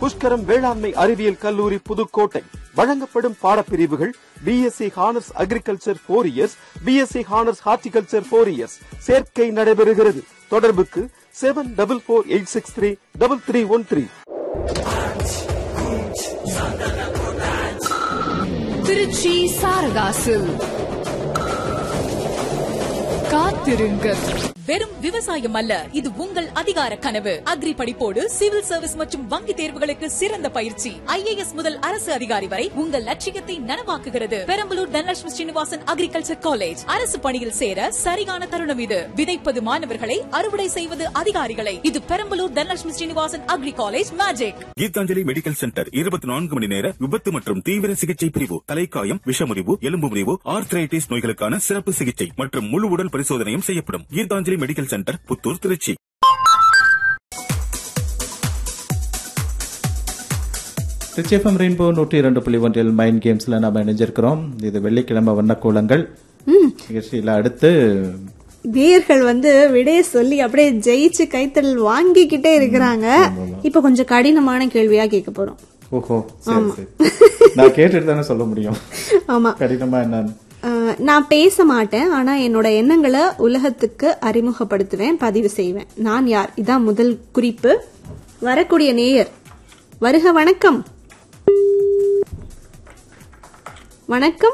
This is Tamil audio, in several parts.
புஷ்கரம் வேளாண்மை அறிவியல் கல்லூரி புதுக்கோட்டை வழங்கப்படும் பாடப்பிரிவுகள் BSc honours agriculture four years BSc honours horticulture four years சேர்க்கை நடைபெறுகிறது தொடர்புக்கு seven double four eight six three double three one three Trichy Saradhas காத்திருங்கள் வெறும் விவசாயம் அல்ல இது உங்கள் அதிகார கனவு அக்ரி படிப்போடு சிவில் சர்வீஸ் மற்றும் வங்கி தேர்வுகளுக்கு சிறந்த பயிற்சி ஐஏஎஸ் முதல் அரசு அதிகாரி வரை உங்கள் லட்சியத்தை நனவாக்குகிறது பெரம்பலூர் தனலட்சுமி ஸ்ரீனிவாசன் அக்ரிகல்ச்சர் காலேஜ் அரசு பணியில் சேர சரியான தருணம் இது விதைப்பது மாணவர்களை அறுவடை செய்வது அதிகாரிகளை இது Perambalur Dhanalakshmi Srinivasan agri college magic Geethanjali medical centre இருபத்தி நான்கு மணி நேர விபத்து மற்றும் தீவிர சிகிச்சை பிரிவு தலைக்காயம் விஷமுறிவு எலும்பு முறிவு ஆர்த்ரைட்டிஸ் நோய்களுக்கான சிறப்பு சிகிச்சை மற்றும் முழு உடல் பரிசோதனையும் செய்யப்படும் Geethanjali medical centre Puthur Trichy Trichy FM rainbow நூற்றி இரண்டு புள்ளி ஒன்றில் மைண்ட் கேம்ஸ்ல நாம இணைஞ்சிருக்கிறோம் இது வெள்ளிக்கிழமை வண்ணக்கோலங்கள் நிகழ்ச்சியில அடுத்து நேயர்கள் வந்து விடைய சொல்லி அப்படியே ஜெயிச்சு கைத்தல் வாங்கிக்கிட்டே இருக்கிறாங்க இப்ப கொஞ்சம் கடினமான கேள்வியா கேட்க போறோம் ஓஹோ சரி சரி நான் கேட்டுட்டு தானே சொல்ல முடியும் ஆமா கடினமா என்னன்னு அஹ், நான் பேச மாட்டேன் ஆனா என்னோட எண்ணங்களை உலகத்துக்கு அறிமுகப்படுத்துவேன் பதிவு செய்வேன் நான் யார் இதான் முதல் குறிப்பு வரக்கூடிய நேயர் வருக வணக்கம் வணக்கம்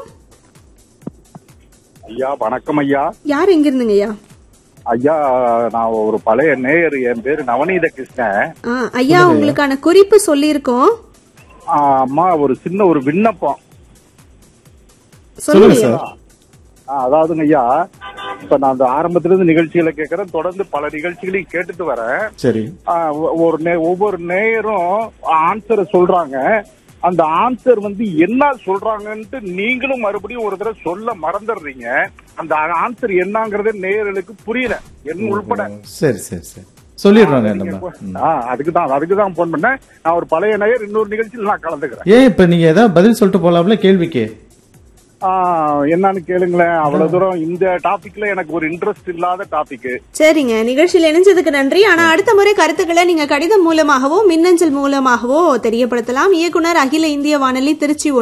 ஐயா வணக்கம் ஐயா யார் எங்க இருந்துங்க ஐயா ஐயா நான் ஒரு பழைய நேயர் என் பேரு நவநீத கிருஷ்ணன் ஆ, ஐயா உங்களுக்கான குறிப்பு சொல்லியிருக்கோம் ஆ, அம்மா ஒரு சின்ன ஒரு விண்ணப்பம் சொல்லுங்க சொல்லுங்க சார் ஆ, அதாவதுங்க ஐயா இப்ப நான் அந்த ஆரம்பத்துல இருந்து நிகழ்ச்சிகளை கேட்கறேன் தொடர்ந்து பல நிகழ்ச்சிகளையும் கேட்டுட்டு வரேன் சரி ஆ, ஒ- ஒரு நே- ஒவ்வொரு நேயரும் ஆன்சரை சொல்றாங்க அந்த ஆன்சர் வந்து என்ன சொல்றாங்கன்ட்டு நீங்களும் மறுபடியும் ஒரு தடவை சொல்ல மறந்துடுறீங்க அந்த ஆன்சர் என்னங்கறதே நேயர்களுக்கு புரியல என் உள்பட சரி சரி சரி சொல்லிடுறாங்க நம்ம ம். ஆ, அதுக்கு தான் அதுக்கு தான் போன் பண்ணேன் நான் ஒரு பழைய நேயர் இன்னொரு நிகழ்ச்சியில் நான் கலந்துக்கிறேன் ஏன் இப்ப நீங்க ஏதாவது பதில் சொல்லிட்டு போலாம்ல கேள்விக்கு ஆ, என்னன்னு கேளுங்களேன் அவ்வளவு தூரம் இந்த டாபிக்ல எனக்கு ஒரு இன்ட்ரெஸ்ட் இல்லாத டாபிக் சரிங்க நிகழ்ச்சியில் இணைஞ்சதுக்கு நன்றி ஆனா அடுத்த முறை கருத்துக்களை நீங்க கடிதம் மூலமாகவோ மின்னஞ்சல் மூலமாகவோ தெரியப்படுத்தலாம் இயக்குனர் அகில இந்திய வானொலி திருச்சி